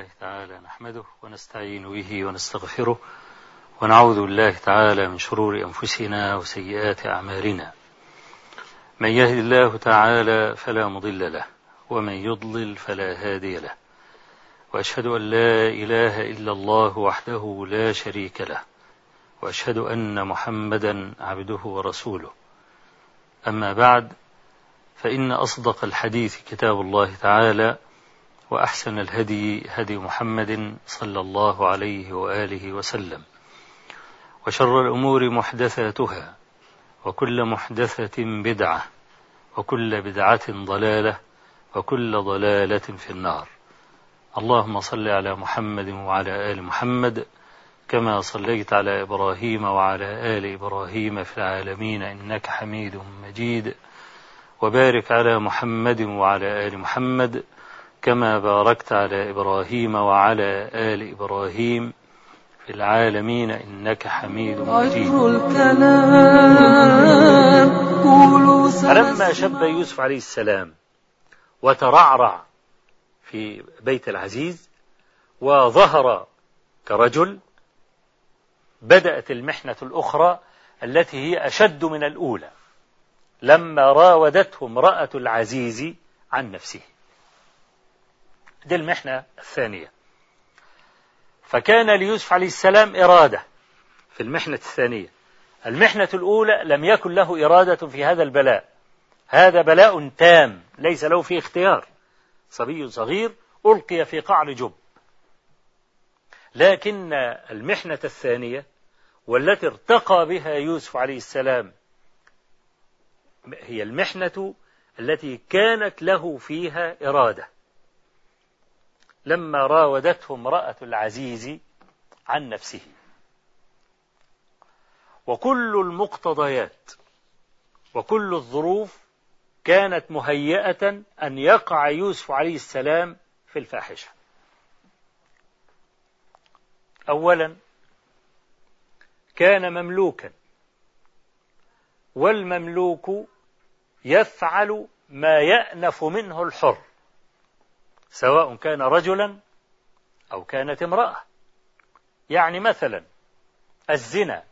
لله تعالى نحمده ونستعين به ونستغفره ونعوذ بالله تعالى من شرور أنفسنا وسيئات أعمالنا من يهد الله تعالى فلا مضل له ومن يضلل فلا هادي له وأشهد أن لا إله إلا الله وحده لا شريك له وأشهد أن محمدا عبده ورسوله أما بعد فإن أصدق الحديث كتاب الله تعالى وأحسن الهدي هدي محمد صلى الله عليه وآله وسلم وشر الأمور محدثاتها وكل محدثة بدعة وكل بدعة ضلالة وكل ضلالة في النار اللهم صل على محمد وعلى آل محمد كما صليت على إبراهيم وعلى آل إبراهيم في العالمين إنك حميد مجيد وبارك على محمد وعلى آل محمد كما باركت على إبراهيم وعلى آل إبراهيم في العالمين إنك حميد مجيد فلما شب يوسف عليه السلام وترعرع في بيت العزيز وظهر كرجل بدأت المحنة الأخرى التي هي أشد من الأولى لما راودته امرأة العزيز عن نفسه دي المحنة الثانية فكان ليوسف عليه السلام إرادة في المحنة الثانية المحنة الأولى لم يكن له إرادة في هذا البلاء هذا بلاء تام ليس له فيه اختيار صبي صغير ألقي في قعر جب لكن المحنة الثانية والتي ارتقى بها يوسف عليه السلام هي المحنة التي كانت له فيها إرادة لما راودته امرأة العزيز عن نفسه وكل المقتضيات وكل الظروف كانت مهيئة أن يقع يوسف عليه السلام في الفاحشة أولا كان مملوكا والمملوك يفعل ما يأنف منه الحر سواء كان رجلا أو كانت امرأة يعني مثلا الزنا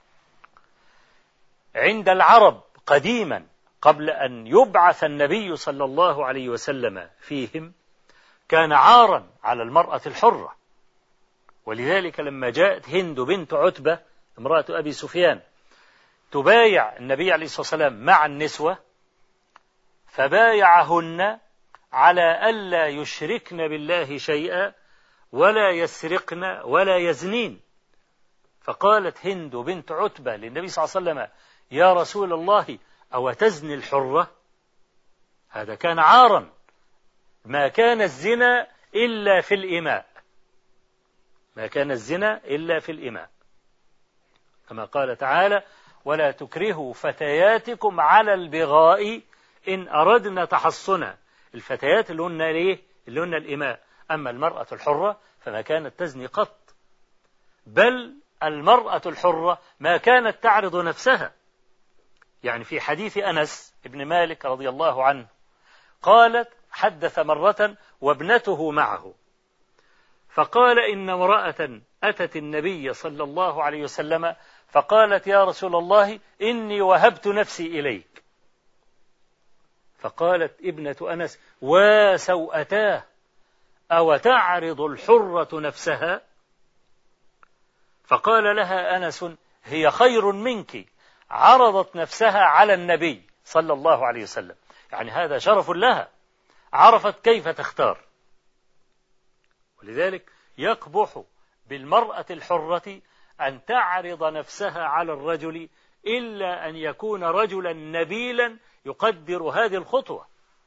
عند العرب قديما قبل أن يبعث النبي صلى الله عليه وسلم فيهم كان عارا على المرأة الحرة ولذلك لما جاءت هند بنت عتبة امرأة أبي سفيان تبايع النبي عليه الصلاة والسلام مع النسوة فبايعهن على ألا يشركن بالله شيئا ولا يسرقن ولا يزنين فقالت هند بنت عتبة للنبي صلى الله عليه وسلم يا رسول الله أو تزني الحرة هذا كان عارا ما كان الزنا إلا في الإماء ما كان الزنا إلا في الإماء كما قال تعالى ولا تكرهوا فتياتكم على البغاء إن أردنا تحصنا الفتيات اللي هن ليه اللي هن الإماء أما المرأة الحرة فما كانت تزني قط بل المرأة الحرة ما كانت تعرض نفسها يعني في حديث أنس ابن مالك رضي الله عنه قالت حدث مرة وابنته معه فقال إن امرأة أتت النبي صلى الله عليه وسلم فقالت يا رسول الله إني وهبت نفسي إليك فقالت ابنة أنس وسوأتاه أو تعرض الحرة نفسها فقال لها أنس هي خير منك عرضت نفسها على النبي صلى الله عليه وسلم يعني هذا شرف لها عرفت كيف تختار ولذلك يقبح بالمرأة الحرة أن تعرض نفسها على الرجل إلا أن يكون رجلا نبيلا يقدر هذه الخطوة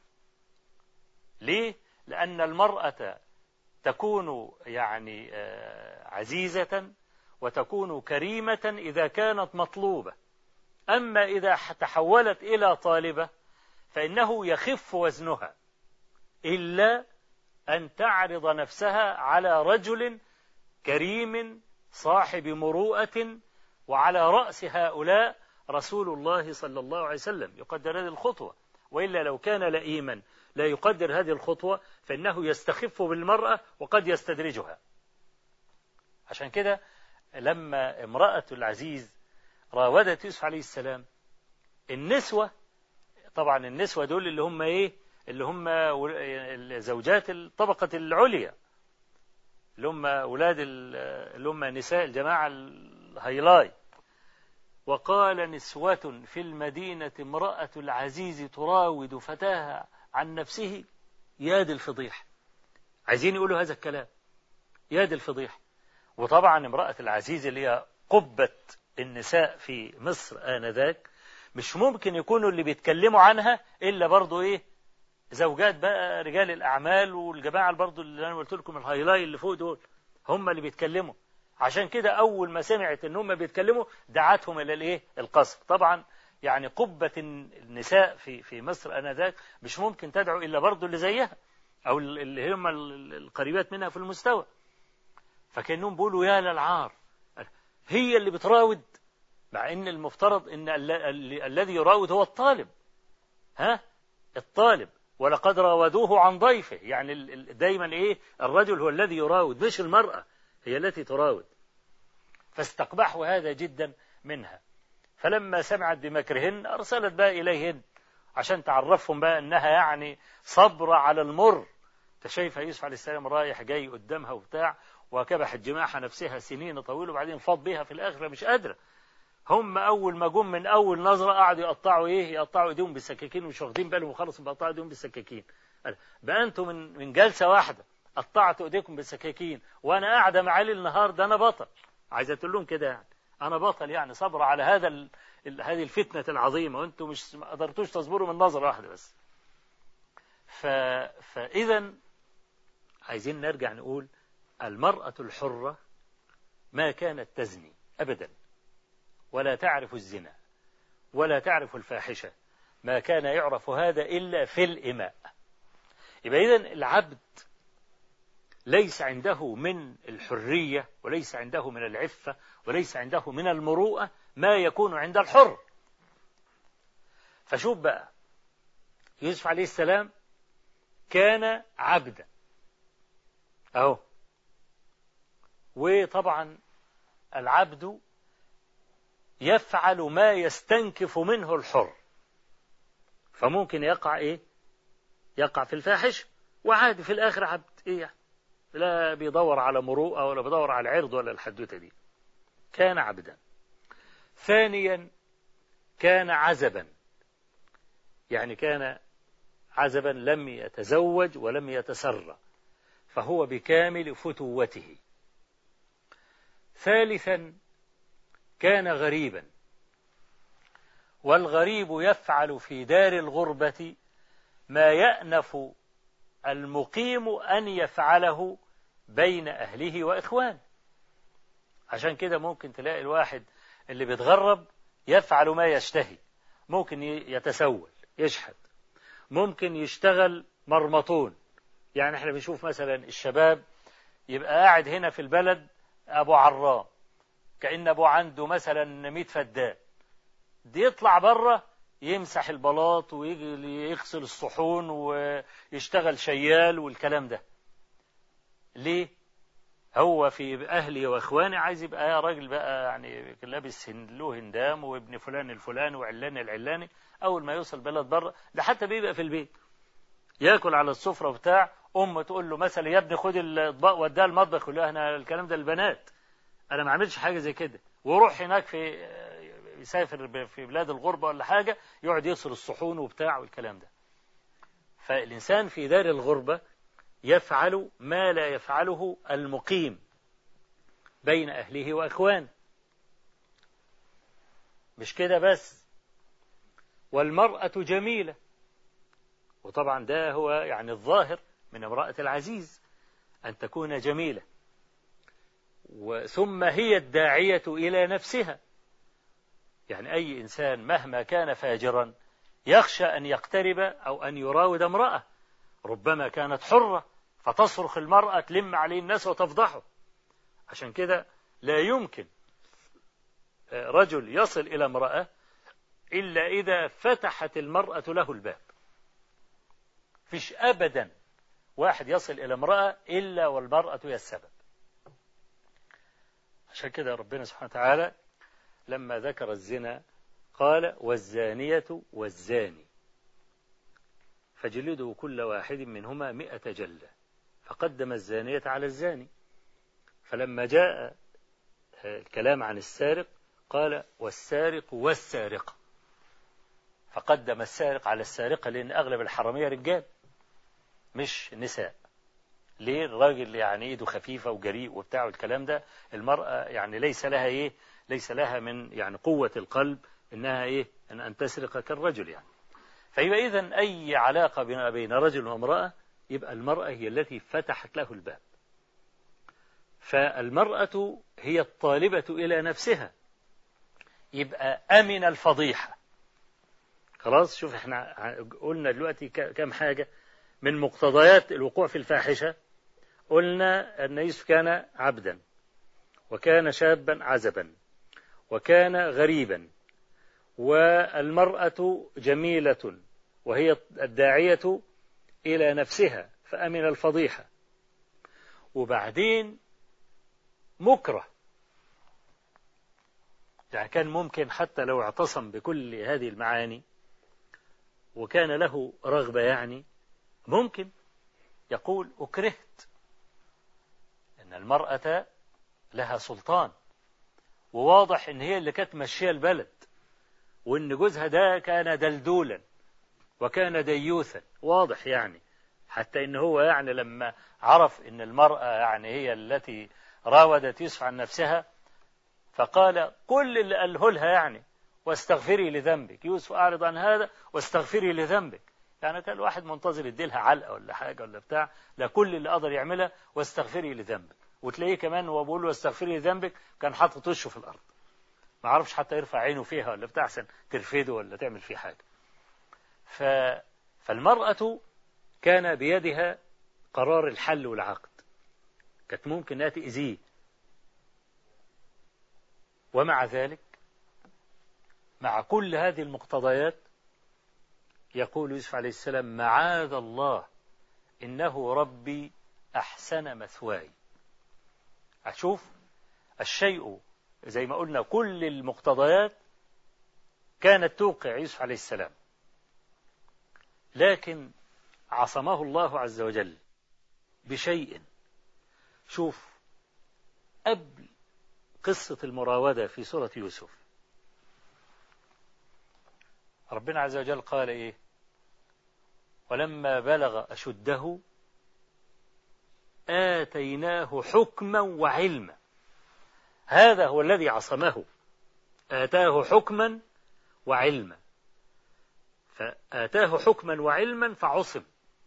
ليه؟ لأن المرأة تكون يعني عزيزة وتكون كريمة إذا كانت مطلوبة أما إذا تحولت إلى طالبة فإنه يخف وزنها إلا أن تعرض نفسها على رجل كريم صاحب مروءة وعلى رأس هؤلاء رسول الله صلى الله عليه وسلم يقدر هذه الخطوة وإلا لو كان لئيما لا يقدر هذه الخطوة فإنه يستخف بالمرأة وقد يستدرجها عشان كده لما امرأة العزيز راودت يوسف عليه السلام النسوة طبعا النسوة دول اللي هم ايه اللي هم زوجات الطبقة العليا اللي هم أولاد اللي هم نساء الجماعة الهيلاي وقال نسوة في المدينة امرأة العزيز تراود فتاها عن نفسه يا دي الفضيح عايزين يقولوا هذا الكلام يا دي الفضيح وطبعا امرأة العزيز اللي هي قبة النساء في مصر آنذاك مش ممكن يكونوا اللي بيتكلموا عنها إلا برضو إيه زوجات بقى رجال الأعمال والجماعة برضو اللي أنا قلت لكم الهايلاي اللي فوق دول هم اللي بيتكلموا عشان كده أول ما سمعت إن هم بيتكلموا دعتهم إلى الإيه القصر طبعا يعني قبة النساء في في مصر آنذاك مش ممكن تدعو إلا برضو اللي زيها أو اللي هم القريبات منها في المستوى فكأنهم بيقولوا يا للعار هي اللي بتراود مع ان المفترض ان الذي يراود هو الطالب ها الطالب ولقد راودوه عن ضيفه يعني دايما ايه الرجل هو الذي يراود مش المرأة هي التي تراود فاستقبحوا هذا جدا منها فلما سمعت بمكرهن أرسلت بقى إليهن عشان تعرفهم بقى أنها يعني صبرة على المر شايفها يوسف عليه السلام رايح جاي قدامها وبتاع وكبحت جماحها نفسها سنين طويلة وبعدين فاض بها في الآخرة مش قادرة هم أول ما جم من أول نظرة قعدوا يقطعوا إيه يقطعوا إيديهم بالسكاكين ومش واخدين بالهم خالص بيقطعوا إيديهم بالسكاكين بقى أنتم من من جلسة واحدة قطعتوا إيديكم بالسكاكين وأنا قاعدة مع علي النهار ده أنا بطل عايزة تقول لهم كده يعني أنا بطل يعني صبر على هذا ال... هذه الفتنة العظيمة وأنتم مش ما قدرتوش تصبروا من نظرة واحدة بس ف... فإذا عايزين نرجع نقول المرأة الحرة ما كانت تزني أبدا ولا تعرف الزنا ولا تعرف الفاحشة ما كان يعرف هذا إلا في الإماء يبقى إذن العبد ليس عنده من الحرية وليس عنده من العفة وليس عنده من المروءة ما يكون عند الحر فشوف بقى يوسف عليه السلام كان عبدا أهو وطبعا العبد يفعل ما يستنكف منه الحر فممكن يقع ايه يقع في الفاحش وعادي في الاخر عبد ايه يعني لا بيدور على مروءه ولا بيدور على العرض ولا الحدوته دي كان عبدا ثانيا كان عزبا يعني كان عزبا لم يتزوج ولم يتسرى فهو بكامل فتوته ثالثا كان غريبا والغريب يفعل في دار الغربة ما يأنف المقيم أن يفعله بين أهله وإخوانه عشان كده ممكن تلاقي الواحد اللي بيتغرب يفعل ما يشتهي ممكن يتسول يشحت ممكن يشتغل مرمطون يعني احنا بنشوف مثلا الشباب يبقى قاعد هنا في البلد أبو عرام كأن أبو عنده مثلا 100 فدان دي يطلع بره يمسح البلاط ويغسل الصحون ويشتغل شيال والكلام ده ليه هو في أهلي وإخواني عايز يبقى راجل بقى يعني لابس له هندام وابن فلان الفلاني وعلان العلاني أول ما يوصل بلد بره ده حتى بيبقى في البيت ياكل على السفرة بتاع أمه تقول له مثلا يا ابني خد الأطباق وديها المطبخ يقول له أنا الكلام ده البنات أنا ما عملتش حاجة زي كده وروح هناك في يسافر في بلاد الغربة ولا حاجة يقعد يغسل الصحون وبتاع والكلام ده فالإنسان في دار الغربة يفعل ما لا يفعله المقيم بين أهله وأخوانه مش كده بس والمرأة جميلة وطبعا ده هو يعني الظاهر من امرأة العزيز أن تكون جميلة ثم هي الداعية إلى نفسها يعني أي إنسان مهما كان فاجرا يخشى أن يقترب أو أن يراود امرأة ربما كانت حرة فتصرخ المرأة تلم عليه الناس وتفضحه عشان كده لا يمكن رجل يصل إلى امرأة إلا إذا فتحت المرأة له الباب فيش أبدا واحد يصل إلى امرأة إلا والمرأة هي السبب عشان كده ربنا سبحانه وتعالى لما ذكر الزنا قال والزانية والزاني فجلدوا كل واحد منهما مئة جلة فقدم الزانية على الزاني فلما جاء الكلام عن السارق قال والسارق والسارقة فقدم السارق على السارقة لأن أغلب الحرامية رجال مش نساء ليه الراجل يعني ايده خفيفة وجريء وبتاع الكلام ده المرأة يعني ليس لها ايه ليس لها من يعني قوة القلب انها ايه ان, أن تسرق كالرجل يعني فيبقى اذا اي علاقة بين بين رجل وامرأة يبقى المرأة هي التي فتحت له الباب فالمرأة هي الطالبة إلى نفسها يبقى أمن الفضيحة خلاص شوف احنا قلنا دلوقتي كم حاجة من مقتضيات الوقوع في الفاحشة قلنا أن يوسف كان عبدا وكان شابا عزبا وكان غريبا والمرأة جميلة وهي الداعية إلى نفسها فأمن الفضيحة وبعدين مكره يعني كان ممكن حتى لو اعتصم بكل هذه المعاني وكان له رغبة يعني ممكن يقول أكرهت أن المرأة لها سلطان وواضح أن هي اللي كانت ماشية البلد وأن جوزها ده كان دلدولا وكان ديوثا واضح يعني حتى أن هو يعني لما عرف أن المرأة يعني هي التي راودت يوسف عن نفسها فقال كل اللي قاله لها يعني واستغفري لذنبك يوسف أعرض عن هذا واستغفري لذنبك يعني كان الواحد منتظر يديلها علقة ولا حاجة ولا بتاع لا كل اللي قدر يعملها واستغفري لذنبك وتلاقيه كمان وهو بيقول له واستغفري لذنبك كان حاطط وشه في الأرض ما عرفش حتى يرفع عينه فيها ولا بتاع عشان ترفده ولا تعمل فيه حاجة ف... فالمرأة كان بيدها قرار الحل والعقد كانت ممكن انها تأذيه ومع ذلك مع كل هذه المقتضيات يقول يوسف عليه السلام معاذ الله إنه ربي أحسن مثواي أشوف الشيء زي ما قلنا كل المقتضيات كانت توقع يوسف عليه السلام لكن عصمه الله عز وجل بشيء شوف قبل قصة المراودة في سورة يوسف ربنا عز وجل قال إيه ولما بلغ أشده آتيناه حكما وعلما هذا هو الذي عصمه آتاه حكما وعلما فآتاه حكما وعلما فعصم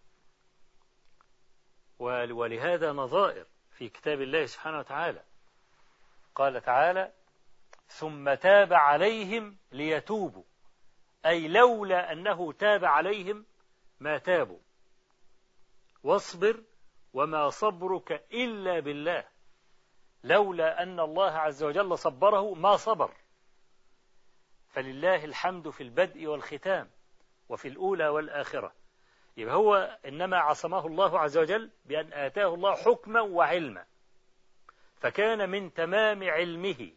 ولهذا نظائر في كتاب الله سبحانه وتعالى قال تعالى ثم تاب عليهم ليتوبوا أي لولا أنه تاب عليهم ما تابوا واصبر وما صبرك إلا بالله لولا أن الله عز وجل صبره ما صبر فلله الحمد في البدء والختام وفي الأولى والآخرة يبقى هو إنما عصمه الله عز وجل بأن آتاه الله حكما وعلما فكان من تمام علمه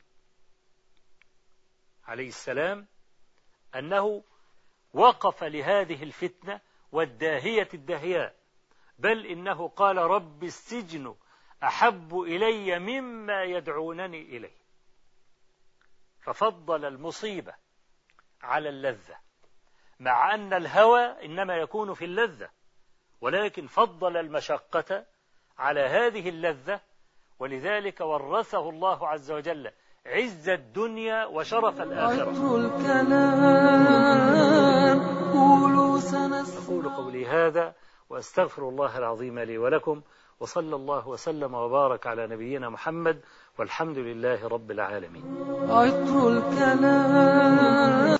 عليه السلام أنه وقف لهذه الفتنة والداهية الداهياء بل إنه قال رب السجن أحب إلي مما يدعونني إليه ففضل المصيبة على اللذة مع أن الهوى إنما يكون في اللذة ولكن فضل المشقة على هذه اللذة ولذلك ورثه الله عز وجل عز الدنيا وشرف الآخرة أقول قولي هذا وأستغفر الله العظيم لي ولكم وصلى الله وسلم وبارك على نبينا محمد والحمد لله رب العالمين عطر الكلام